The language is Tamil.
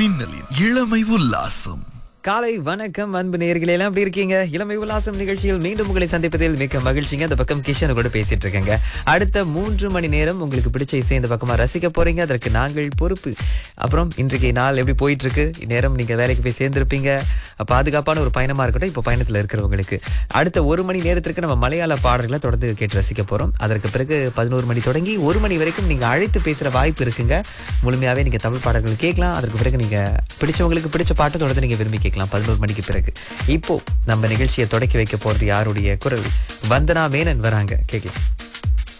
மின்னலின் இளமை உல்லாசம் காலை வணக்கம் அன்பு நேயர்களே எல்லாம் எப்படி இருக்கீங்க இளமை உல்லாசம் நிகழ்ச்சியில் மீண்டும் உங்களை சந்திப்பதில் மிக்க மகிழ்ச்சிங்க அந்த பக்கம் கிஷன் கூட பேசிட்டு இருக்கேங்க அடுத்த மூன்று மணி நேரம் உங்களுக்கு பிடிச்ச இசை இந்த பக்கமா ரசிக்க போறீங்க அதற்கு நாங்கள் பொறுப்பு அப்புறம் இன்றைக்கு நாள் எப்படி போயிட்டு இருக்கு நேரம் நீங்க வேலைக்கு போய் சேர்ந்திருப்பீங்க பாதுகாப்பான ஒரு பயணமா இருக்கட்டும் இப்போ பயணத்துல இருக்கிறவங்களுக்கு அடுத்த ஒரு மணி நேரத்திற்கு நம்ம மலையாள பாடல்களை தொடர்ந்து கேட்டு ரசிக்க போறோம் அதற்கு பிறகு பதினோரு மணி தொடங்கி ஒரு மணி வரைக்கும் நீங்க அழைத்து பேசுற வாய்ப்பு இருக்குங்க முழுமையாவே நீங்க தமிழ் பாடல்கள் கேட்கலாம் அதற்கு பிறகு நீங்க பிடிச்சவங்களுக்கு பிடிச்ச பாட்டு தொடர்ந்து நீங்க விரும்பி கேட்கலாம் பதினோரு மணிக்கு பிறகு இப்போ நம்ம நிகழ்ச்சியை தொடக்கி வைக்க போறது யாருடைய குரல் வந்தனா மேனன் வராங்க கேட்கலாம்